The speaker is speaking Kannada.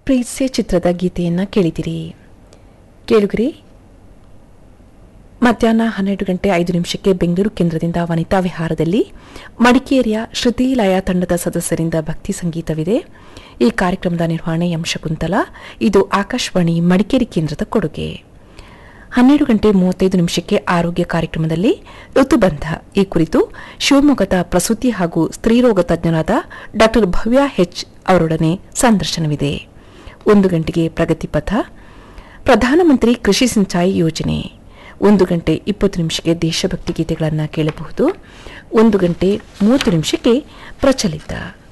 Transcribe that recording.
ಪ್ರೀತ್ಸೆ ಚಿತ್ರದ ಗೀತೆಯನ್ನು ಕೇಳಿದಿರಿ ಕೇಳುಗರಿ ಮಧ್ಯಾಹ್ನ ಹನ್ನೆರಡು ಗಂಟೆ ಐದು ನಿಮಿಷಕ್ಕೆ ಬೆಂಗಳೂರು ಕೇಂದ್ರದಿಂದ ವನಿತಾ ವಿಹಾರದಲ್ಲಿ ಮಡಿಕೇರಿಯ ಶ್ರುತಿ ಲಯ ತಂಡದ ಸದಸ್ಯರಿಂದ ಭಕ್ತಿ ಸಂಗೀತವಿದೆ ಈ ಕಾರ್ಯಕ್ರಮದ ನಿರ್ವಹಣೆ ಎಂ ಶಕುಂತಲಾ ಇದು ಆಕಾಶವಾಣಿ ಮಡಿಕೇರಿ ಕೇಂದ್ರದ ಕೊಡುಗೆ ಹನ್ನೆರಡು ಗಂಟೆ ಮೂವತ್ತೈದು ನಿಮಿಷಕ್ಕೆ ಆರೋಗ್ಯ ಕಾರ್ಯಕ್ರಮದಲ್ಲಿ ಋತುಬಂಧ ಈ ಕುರಿತು ಶಿವಮೊಗ್ಗದ ಪ್ರಸೂತಿ ಹಾಗೂ ಸ್ತ್ರೀರೋಗ ತಜ್ಞರಾದ ಡಾ ಭವ್ಯ ಹೆಚ್ ಅವರೊಡನೆ ಸಂದರ್ಶನವಿದೆ ಒಂದು ಗಂಟೆಗೆ ಪ್ರಗತಿ ಪಥ ಪ್ರಧಾನಮಂತ್ರಿ ಕೃಷಿ ಸಿಂಚಾಯಿ ಯೋಜನೆ ಒಂದು ಗಂಟೆ ಇಪ್ಪತ್ತು ನಿಮಿಷಕ್ಕೆ ದೇಶಭಕ್ತಿ ಗೀತೆಗಳನ್ನು ಕೇಳಬಹುದು ಒಂದು ಗಂಟೆ ಮೂವತ್ತು ನಿಮಿಷಕ್ಕೆ ಪ್ರಚಲಿತ